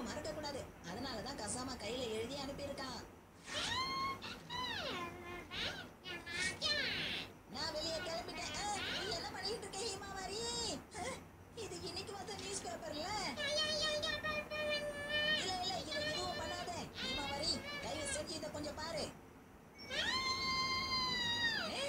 மறக்க கூடாது அதனாலதான் கசாமா கையில எழுதி அனுப்பியிருக்கான் நான் வெளியே கிளம்பிட்டேன் ஆ, நீ என்ன பண்ணிட்டு இருக்க ஹீமாவாரி ஆ, இது இன்னைக்கு வந்த நியூஸ் பேப்பர்ல இல்ல இல்ல இது எதுவும் பண்ணாத ஹீமாவாரி தயவு செஞ்சு இதை கொஞ்சம் பாரு ஏ,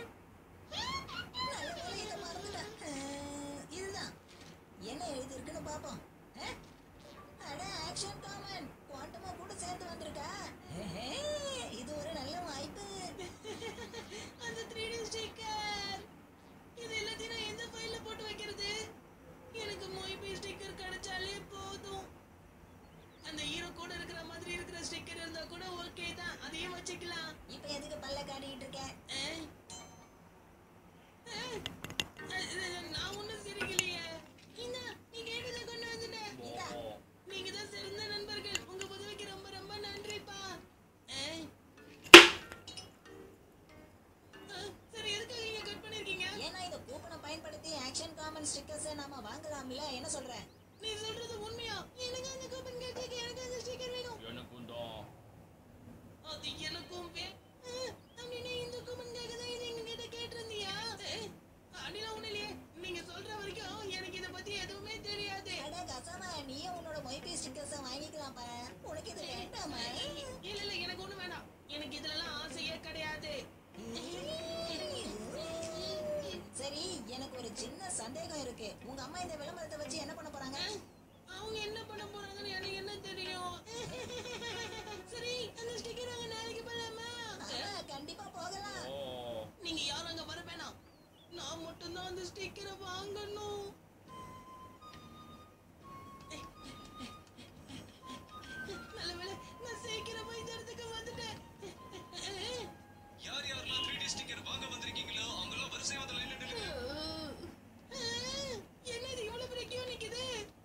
நல்ல வேளை இதை மறந்துட்டேன் ஆ, இதுதான் என்ன எழுதியிருக்குன்னு பாப்போம் ஆ? அட ஆக்ஷன் காமன் குவாண்டமா கூட சேர்த்து வந்திருக்கா ஏஹே, இது ஒரு நல்ல வாய்ப்பு அந்த 3D ஸ்டிக்கர் இது எல்லாத்தையும் நான் எந்த ஃபைல்ல போட்டு வைக்கிறது எனக்கு மொய்பி ஸ்டிக்கர் கிடைச்சாலே போதும் அந்த ஹீரோ கூட இருக்கிற மாதிரி இருக்கிற ஸ்டிக்கர் இருந்தா கூட ஓகே தான் அதையும் வச்சுக்கலாம் இப்ப எதுக்கு பல்ல காட்டிட்டு இருக்க அஹ். அஹ். அஹ், இது நான் ஒண்ணும் சிரிக்கலையே இந்தா, நீ கேட்டதை கொண்டு வந்துட்டேன் இந்தா. நீங்க தான் சிறந்த நண்பர்கள் உங்க உதவிக்கு ரொம்ப ரொம்ப நன்றிப்பா அஹ். அஹ், சரி எதுக்காக நீங்க கட் பண்ணிருக்கீங்க ஏன்னா இந்த கூப்பனை பயன்படுத்தி ஆக்ஷன் காமன் ஸ்டிக்கர்ஸை நாம வாங்கலாம்ல என்ன சொல்ற நீ சொல்றது உண்மையா எனக்கு அந்த கூப்பன் கேட்க எனக்கு அந்த ஸ்டிக்கர் வேணும் எனக்கும் தான் அது எனக்கும் வே அஹ், அப்படின்னா இந்த கூப்பன் கேட்க தான் இது எங்க கிட்ட கேட்டிருந்தியா அஹ், அப்படிலாம் ஒண்ணும் இல்லையே நீங்க சொல்ற வரைக்கும் எனக்கு இதை பத்தி எதுவுமே தெரியாது அட கசாமா நீயும் உன்னோட மொய்பி ஸ்டிக்கர்ஸை வாங்கிக்கலாம் பாரு உனக்கு இது வேண்டாமா இல்ல இல்ல எனக்கு ஒண்ணு வேண்டாம் எனக்கு இதுலலாம் ஆசையே கிடையாது சரி எனக்கு ஒரு சின்ன சந்தேகம் இருக்கு உங்க அம்மா இந்த விளம்பரத்தை வச்சு என்ன பண்ண போறாங்க அஹ், அவங்க என்ன பண்ண போறாங்கன்னு எனக்கு என்ன தெரியும் சரி அந்த ஸ்டிக்கர் அங்க நாளைக்கு போலாமா ஆ, கண்டிப்பா போகலாம் ஓ நீங்க யாரும் அங்க வர வேணாம் நான் மட்டும்தான் அந்த ஸ்டிக்கரை வாங்கணும் நல்ல வேளை நான் சீக்கிரமா இந்த இடத்துக்கு வந்துட்டேன் யார் யாரெல்லாம் 3D ஸ்டிக்கர் வாங்க வந்திருக்கீங்களோ அவங்கெல்லாம் வரிசையா வந்து லைன்ல நில்லுங்க என்ன இது இவ்வளவு பெரிய queue நிக்குது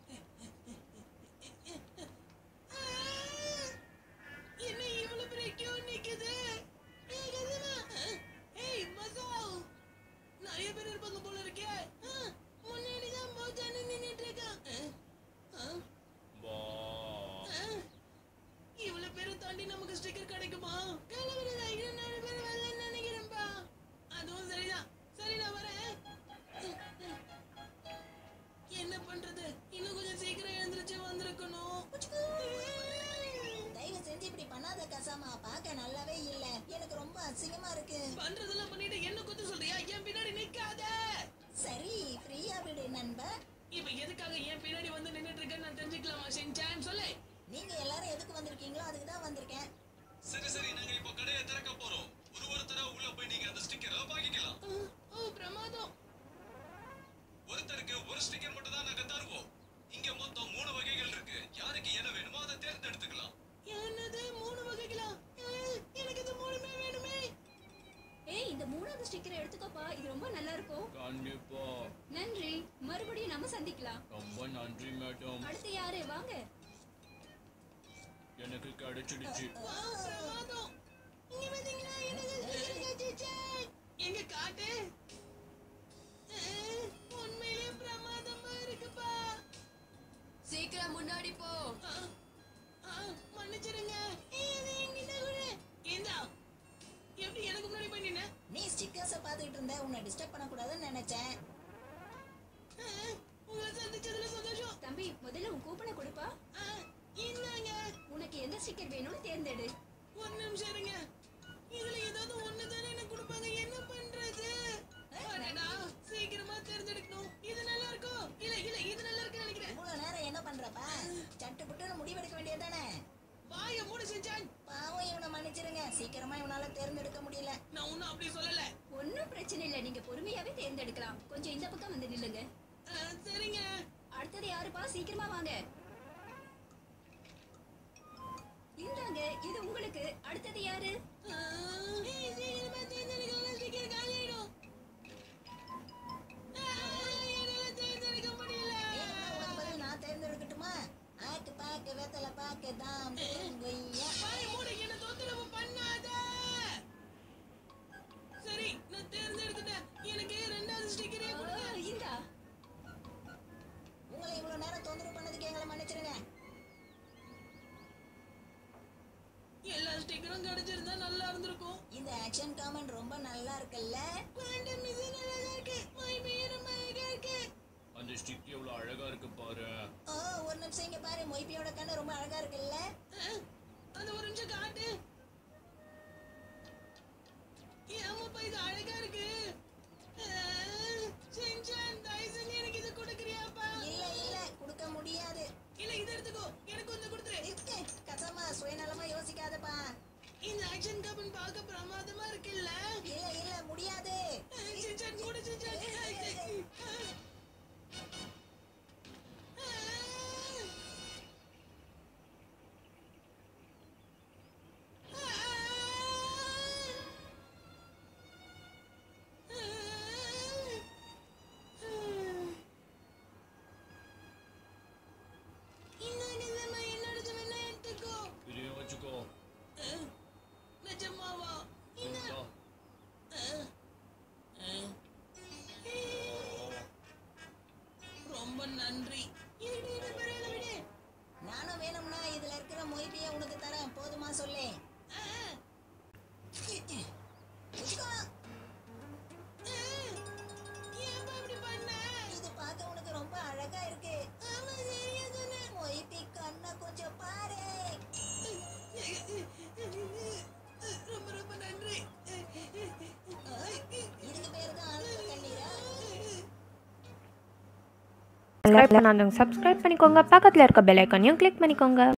என்ன இவ்வளவு பெரிய queue நிக்குது ஏய், கதிமா. ஏய், மசாவ். நிறைய பேர் இருப்பாங்க போல இருக்கே ஆ, முன்னாடி தான் மோஜான்னு நின்னுட்டு இருக்கான் ஆ, ஆ, பா ஆ. இவ்வளவு பேரை தாண்டி நமக்கு ஸ்டிக்கர் கிடைக்குமா கிளம்புறது ஐயோ நாலு பேர் வரலன்னு நினைக்கிறேன்ப்பா அதுவும் சரிதான் சரி நான் வரேன் என்ன பண்றது இன்னும் கொஞ்சம் சீக்கிரம் எழுந்திருச்சு வந்திருக்கணும் தயவு செஞ்சு இப்படி பண்ணாத கசாமா பார்க்க நல்லாவே இல்ல எனக்கு ரொம்ப அசிங்கமா இருக்கு பண்றதெல்லாம் பண்ணிட்டு என்ன குத்து சொல்றியா என் பின்னாடி நிக்காத சரி ஃப்ரீயா விடு நண்பா இப்ப எதுக்காக என் பின்னாடி வந்து நின்னுட்டு இருக்கேன்னு நான் தெரிஞ்சுக்கலாமா ஷின்சான் சொல்லு நீங்க எல்லாரும் எதுக்கு வந்திருக்கீங்களோ அதுக்கு தான் வந்திருக்கேன் சரி சரி நாங்க இப்போ கடையை திறக்க போறோம் ஒரு ஒருத்தரா உள்ள போய் நீங்க அந்த ஸ்டிக்கரை வாங்கிக்கலாம் ஆ, ஓ பிரமாதம் ஒருத்தருக்கு ஒரு ஸ்டிக்கர் மட்டும் தான் நாங்க தருவோம் இங்க மொத்தம் மூணு வகைகள் இருக்கு யாருக்கு என்ன வேணுமோ அதை தேர்ந்தெடுத்துக்கலாம் என்னது மூணு வகைகளா ஆ, எனக்கு இது மூணுமே வேணுமே ஏய் இந்த மூணாவது ஸ்டிக்கரை எடுத்துக்கோப்பா இது ரொம்ப நல்லா இருக்கும் கண்டிப்பா நன்றி மறுபடியும் நம்ம சந்திக்கலாம் ரொம்ப நன்றி மேடம் அடுத்து யாரு வாங்க எனக்கு கிடைச்சிடுச்சு வாவ், பிரமாதம் இங்க பாத்தீங்களா எனக்கு sticker கிடைச்சிச்சு. எங்க காட்டு ஆ, உண்மையிலே பிரமாதமா இருக்குப்பா சீக்கிரம் முன்னாடி போ ஆ, ஆ, மன்னிச்சிடுங்க ஏய், அது என்கிட்ட கொடு. இந்தா. எப்படி எனக்கு முன்னாடி போய் நின்ன? நீ ஸ்டிக்கர்ஸை பார்த்துக்கிட்டு இருந்த உன்னை டிஸ்டர்ப் பண்ணக்கூடாதுன்னு நினைச்சேன் ஆ, உங்களை சந்திச்சதுல சந்தோஷம் தம்பி முதல்ல உன் கூப்பனை கொடுப்பா ஆ, இந்தாங்க உனக்கு எந்த ஸ்டிக்கர் வேணும்னு தேர்ந்தெடு ஒரு நிமிஷம் இருங்க இதுல ஏதாவது ஒண்ணு தானே எனக்கு கொடுப்பாங்க என்ன பண்றது அடடா, சீக்கிரமா தேர்ந்தெடுக்கணும் இது நல்லா இருக்கும் இல்ல இல்ல இது நல்லா இருக்குன்னு நினைக்கிறேன் இவ்வளவு நேரம் என்ன பண்றப்பா சட்டு புட்டுன்னு முடிவெடுக்க வேண்டியதுதானே வாய மூடு செஞ்சான் பாவம் இவனை மன்னிச்சிருங்க சீக்கிரமா இவனால தேர்ந்தெடுக்க முடியல நான் ஒன்னும் அப்படி சொல்லல ஒன்றும் பிரச்சனை இல்லை நீங்க பொறுமையாவே தேர்ந்தெடுக்கலாம் கொஞ்சம் இந்த பக்கம் வந்து நில்லுங்க ஆ, சரிங்க அடுத்தது யாருப்பா சீக்கிரமா வாங்க இந்தாங்க இது உங்களுக்கு அடுத்தது யாரு ஆ, ஏய், சீக்கிரமா தேர்ந்தெடுக்கலாம் ஸ்டிக்கர் காலியாயிடும் ஆ, என்னால தேர்ந்தெடுக்க முடியல வேணும்னா உனக்கு பதில் நான் தேர்ந்தெடுக்கட்டுமா ஆக்கு பாக்கு வெத்தலை பாக்கு தாம் தூம், கொய்யா வாய மூடு என்ன தொந்தரவு பண்ணாத சரி நான் தேர்ந்தெடுத்துட்டேன் எனக்கு ரெண்டாவது ஸ்டிக்கரே கொடுங்க ஆ, இந்தா உங்களை இவ்வளவு நேரம் தொந்தரவு பண்ணதுக்கு எங்களை மன்னிச்சிருங்க ஸ்டிக்கரும் கிடைச்சிருந்தா நல்லா இருந்திருக்கும் இந்த ஆக்ஷன் காமன் ரொம்ப நல்லா இருக்குல்ல குவாண்டம் மிஷின் நல்லா தான் இருக்கு மொய்பியும் ரொம்ப அழகா இருக்கு அந்த ஸ்டிக் எவ்வளவு அழகா இருக்கு பாரு ஓ ஒரு நிமிஷம் இங்க பாரு மொய்பியோட கண்ணு ரொம்ப அழகா இருக்குல்ல அஹ், அந்த ஒரு நிமிஷம் காட்டு ஏமாப்பா இது அழகா இருக்கு அஹ், சின்சான் தயவு செஞ்சு எனக்கு இது கொடுக்குறியாப்பா இல்ல இல்ல கொடுக்க முடியாது இல்ல இது எடுத்துக்கோ எனக்கு கொஞ்சம் கொடுத்துரு இருக்கு, கசமா சுயநலமா யோசிக்காதப்பா இந்த ஆக்ஷன் கப்பன் பார்க்க பிரமாதமா இருக்குல்ல இல்ல இல்ல முடியாது அஹ், சின்சான் கூட சின்சான் அஹ், அஹ். இந்தாங்க இதம்மா, என்னோடது வேணா எடுத்துக்கோ. இதையும் வச்சுக்கோ அஹ், நிஜமாவா? இந்தா. இந்தா. அஹ், அஹ். ரொம்ப நன்றி இரு, இரு, பரவாயில்ல, விடு. நானும் வேணும்னா இதுல இருக்கிற மொய்பிய உனக்கு தரேன் போதுமா சொல்லு அஹ், வச்சுக்கோ. அஹ். ஏன்பா இப்படி பண்ண? இது பார்க்க உனக்கு ரொம்ப அழகா இருக்கு ஆமா, சரியா சொன்ன. மொய்பி கண்ணை கொஞ்சம் பாரு ரொம்ப ரொம்ப நன்றி இதுக்கு பேரு தான் ஆனந்த கண்ணீரா சப்ஸ்கிரைப் பண்ணாதவங்க சப்ஸ்கிரைப் பண்ணிக்கோங்க பக்கத்தில் இருக்க பெல் ஐக்கானையும் கிளிக் பண்ணிக்கோங்க